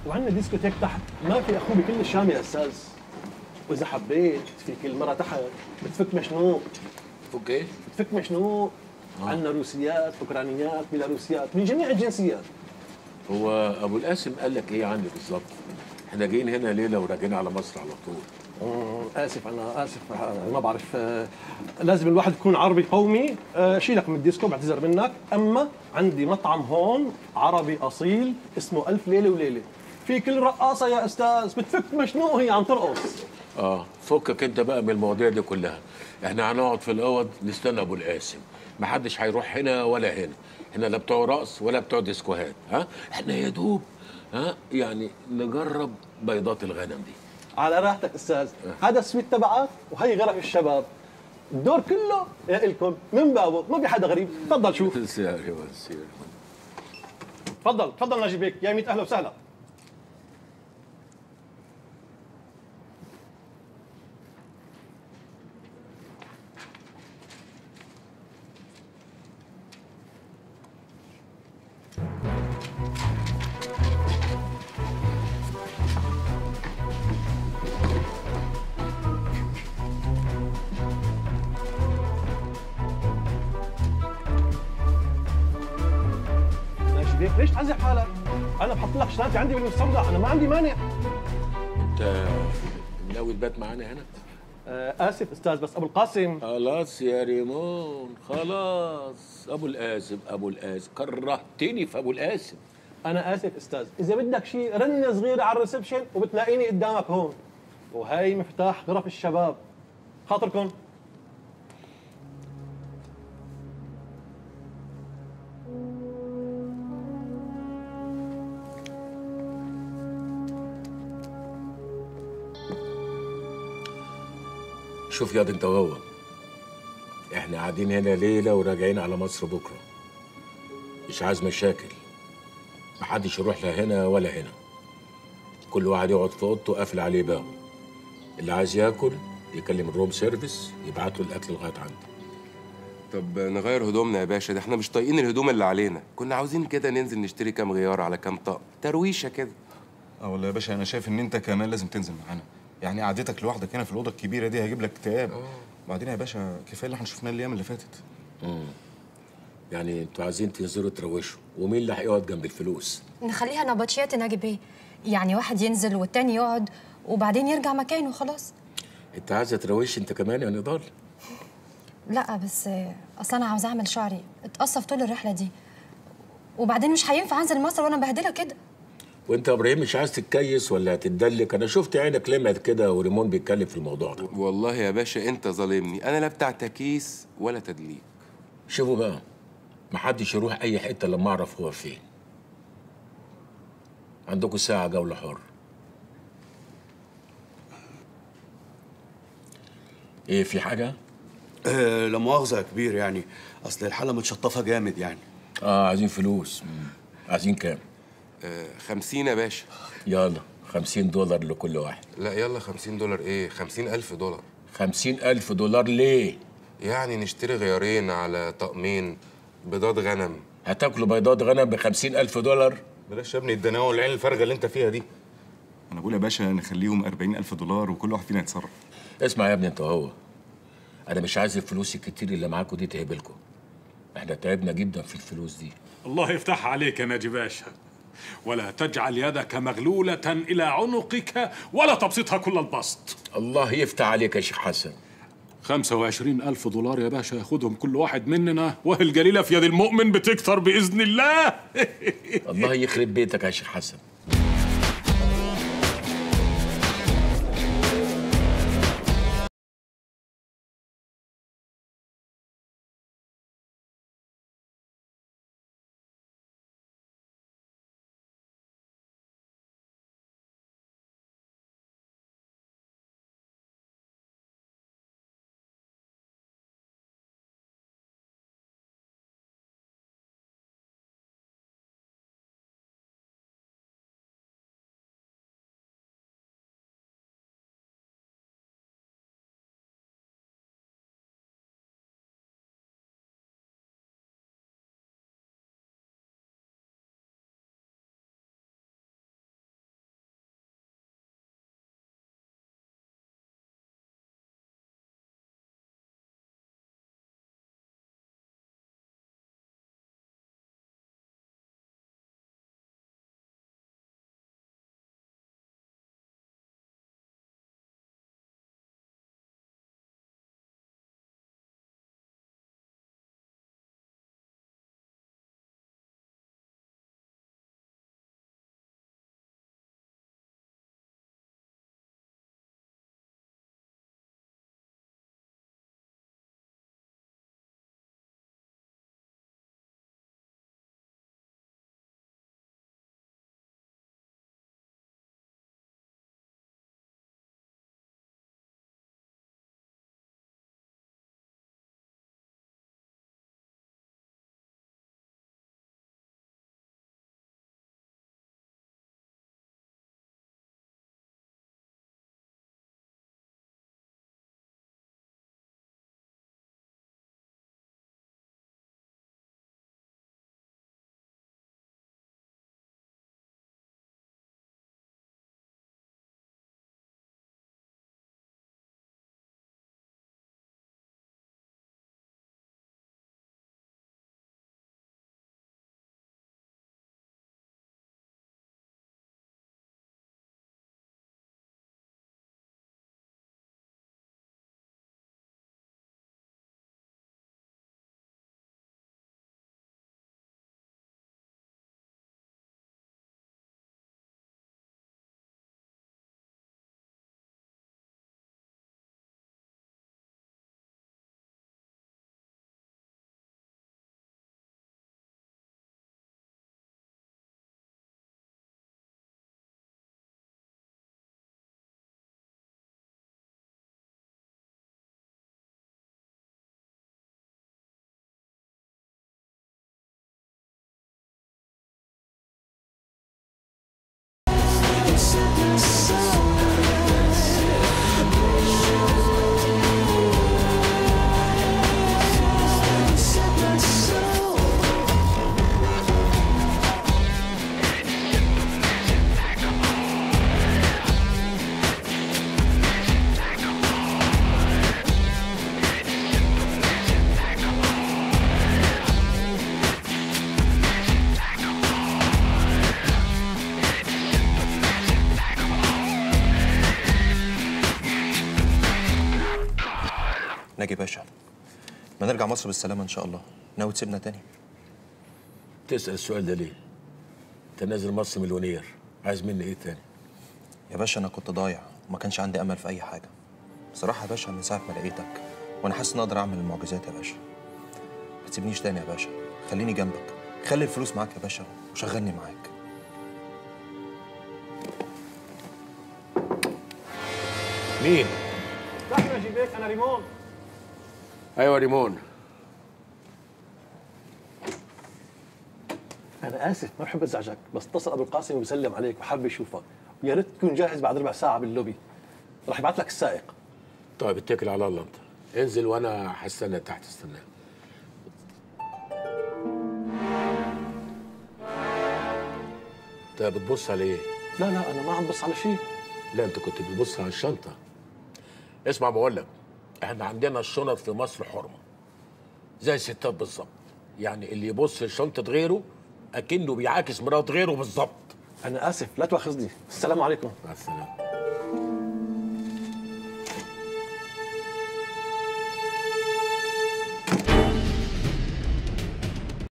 وعندنا ديسكوتيك تحت ما في اخوه بكل الشام يا استاذ واذا حبيت في كل مره تحت بتفك مشنوق فك ايه؟ بتفك مشنوق عندنا روسيات اوكرانيات بيلاروسيات من جميع الجنسيات هو ابو القاسم قال لك ايه عني بالظبط؟ احنا جايين هنا ليله وراجعين على مصر على طول مم، اسف انا اسف آه، ما بعرف آه، لازم الواحد يكون عربي قومي آه، شيلك من الديسكو بعتذر منك اما عندي مطعم هون عربي اصيل اسمه الف ليله وليله في كل رقاصه يا استاذ بتفك مشنوق هي عم ترقص اه فكك انت بقى من المواضيع دي كلها احنا هنقعد في الاوض نستنى ابو القاسم محدش هيروح هنا ولا هنا احنا لا بتوع رقص ولا بتوع ديسكوهات ها احنا يا دوب ها يعني نجرب بيضات الغنم دي على راحتك استاذ هذا السويت تبعك وهي غرف الشباب الدور كله لكم من بابه ما في حدا غريب تفضل شوف سياري وسياري تفضل تفضل نجيب بيك يا ميت اهلا وسهلا نجيب بيك ليش تعذب حالك؟ انا بحط لك شنطتي عندي بالمستودع انا ما عندي مانع انت ناوي تبات معانا هنا آه اسف استاذ بس ابو القاسم خلاص يا ريمون خلاص ابو القاسم ابو القاسم كرهتني في ابو القاسم انا اسف استاذ اذا بدك شيء رنه صغيره على الريسبشن وبتلاقيني قدامك هون وهي مفتاح غرف الشباب خاطركم شوف ياض انت وهو احنا قاعدين هنا ليله وراجعين على مصر بكره مش عايز مشاكل محدش يروح لا هنا ولا هنا كل واحد يقعد في اوضته قافل عليه بابه اللي عايز ياكل يكلم الروم سيرفيس يبعت له الاكل لغايه عنده طب نغير هدومنا يا باشا ده احنا مش طايقين الهدوم اللي علينا كنا عاوزين كده ننزل نشتري كام غيار على كام طقم ترويشه كده اه والله يا باشا انا شايف ان انت كمان لازم تنزل معانا يعني قعدتك لوحدك هنا في الاوضه الكبيره دي هيجيب لك اكتئاب وبعدين يا باشا كفايه اللي احنا شفناه الايام اللي فاتت يعني انتوا عايزين تنزلوا تروشوا ومين اللي هيقعد جنب الفلوس نخليها نبطشيات نجيب ايه يعني واحد ينزل والتاني يقعد وبعدين يرجع مكانه خلاص انت عايزه تروش انت كمان يا نضال لا بس آه، اصل انا عاوزه اعمل شعري اتقصف طول الرحله دي وبعدين مش هينفع انزل مصر وانا مبهدله كده وانت يا ابراهيم مش عايز تتكيس ولا هتدلك انا شفت عينك لمعت كده وريمون بيتكلم في الموضوع ده والله يا باشا انت ظالمني انا لا بتاع تكيس ولا تدليك شوفوا بقى محدش يروح اي حته لما اعرف هو فين عندكم ساعه جوله حر ايه في حاجه آه لا مؤاخذة يا كبير يعني أصل الحالة متشطفة جامد يعني اه عايزين فلوس مم. عايزين كام آه خمسين يا باشا يلا خمسين دولار لكل واحد لا يلا خمسين دولار ايه خمسين ألف دولار خمسين ألف دولار ليه يعني نشتري غيارين على طقمين بيضات غنم هتاكلوا بيضات غنم بخمسين ألف دولار بلاش يا ابني الدناوه والعين الفارغه اللي انت فيها دي انا بقول يا باشا نخليهم 40000 دولار وكل واحد فينا يتصرف اسمع يا ابني انت وهو انا مش عايز الفلوس الكتير اللي معاكوا دي تهبلكم احنا تعبنا جدا في الفلوس دي الله يفتح عليك يا ناجي باشا ولا تجعل يدك مغلولة إلى عنقك ولا تبسطها كل البسط الله يفتح عليك يا شيخ حسن خمسة وعشرين ألف دولار يا باشا ياخدهم كل واحد مننا وهي الجليلة في يد المؤمن بتكثر بإذن الله الله يخرب بيتك يا شيخ حسن ناجي باشا ما نرجع مصر بالسلامه ان شاء الله ناوي تسيبنا تاني تسال السؤال ده ليه انت نازل مصر مليونير عايز مني ايه تاني يا باشا انا كنت ضايع وما كانش عندي امل في اي حاجه بصراحه يا باشا من ساعه ما لقيتك وانا حاسس ان اقدر اعمل المعجزات يا باشا ما تسيبنيش تاني يا باشا خليني جنبك خلي الفلوس معاك يا باشا وشغلني معاك مين احنا جيبك انا ريمون ايوه ريمون انا اسف ما بحب ازعجك بس اتصل ابو القاسم ويسلم عليك وحابب يشوفك ويا ريت تكون جاهز بعد ربع ساعه باللوبي راح يبعث لك السائق طيب اتكل على الله انت انزل وانا هستنى تحت استناه انت بتبص على ايه؟ لا لا انا ما عم بص على شيء لا انت كنت بتبص على الشنطه اسمع بقول لك احنا عندنا الشنط في مصر حرمه زي الستات بالظبط يعني اللي يبص لشنطه غيره اكنه بيعاكس مرات غيره بالظبط انا اسف لا تواخذني السلام عليكم مع السلامه